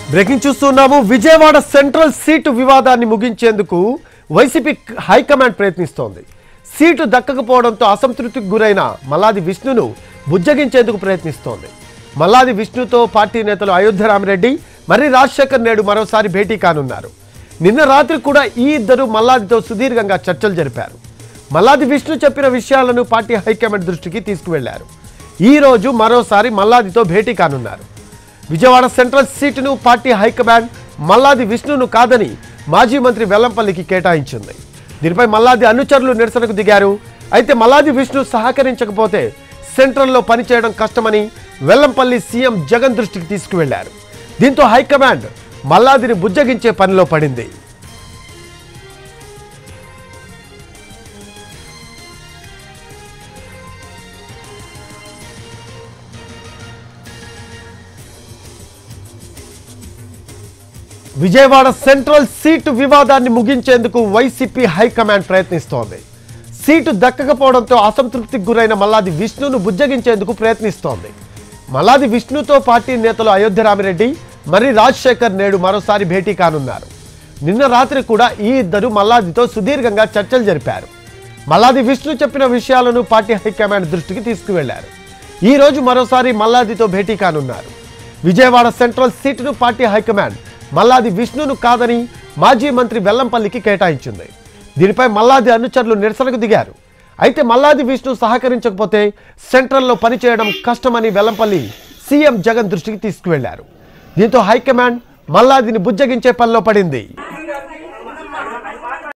breaking చూస్తున్నాము Vijayawada central seat వివాదాన్ని ముగించేందుకు వైసీపీ హైకమాండ్ ప్రయత్నిస్తోంది సీటు దక్కకపోవడంతో అసంతృప్తికి గురైన మల్లాది విష్ణును బుజ్జగించేందుకు ప్రయత్నిస్తోంది మల్లాది విష్ణుతో పార్టీ నేతలు అయోధ్య రామిరెడ్డి మరి రాజశేఖర్ నేడు మరోసారి భేటీ కానున్నారు నిన్న రాత్రి కూడా ఈ ఇద్దరు మల్లాదితో సుదీర్ఘంగా చర్చలు జరిపారు మల్లాది విష్ణు చెప్పిన విషయాలను పార్టీ హైకమాండ్ దృష్టికి తీసుకువెళ్లారు ఈ రోజు మరోసారి మల్లాదితో భేటీ కానున్నారు విజయవాడ సెంట్రల్ సీటును పార్టీ హైకమాండ్ మల్లాది విష్ణును కాదని మాజీ మంత్రి వెల్లంపల్లికి కేటాయించింది దీనిపై మల్లాది అనుచరులు నిరసనకు దిగారు అయితే మల్లాది విష్ణు సహకరించకపోతే సెంట్రల్లో పనిచేయడం కష్టమని వెల్లంపల్లి సీఎం జగన్ దృష్టికి తీసుకువెళ్లారు దీంతో హైకమాండ్ మల్లాదిని బుజ్జగించే పనిలో పడింది విజయవాడ సెంట్రల్ సీటు వివాదాన్ని ముగించేందుకు వైసీపీ హైకమాండ్ ప్రయత్నిస్తోంది సీటు దక్కకపోవడంతో అసంతృప్తికి గురైన మల్లాది విష్ణును బుజ్జగించేందుకు ప్రయత్నిస్తోంది మల్లాది విష్ణుతో పార్టీ నేతలు అయోధ్య రామిరెడ్డి మరి రాజశేఖర్ నేడు మరోసారి భేటీ కానున్నారు నిన్న రాత్రి కూడా ఈ ఇద్దరు మల్లాదితో సుదీర్ఘంగా చర్చలు జరిపారు మల్లాది విష్ణు చెప్పిన విషయాలను పార్టీ హైకమాండ్ దృష్టికి తీసుకువెళ్లారు ఈ రోజు మరోసారి మల్లాదితో భేటీ కానున్నారు విజయవాడ సెంట్రల్ సీటును పార్టీ హైకమాండ్ మల్లాది విష్ణును కాదని మాజీ మంత్రి వెల్లంపల్లికి కేటాయించింది దీనిపై మల్లాది అనుచరులు నిరసనకు దిగారు అయితే మల్లాది విష్ణు సహకరించకపోతే సెంట్రల్లో పనిచేయడం కష్టమని వెల్లంపల్లి సీఎం జగన్ దృష్టికి తీసుకువెళ్లారు దీంతో హైకమాండ్ మల్లాదిని బుజ్జగించే పనిలో పడింది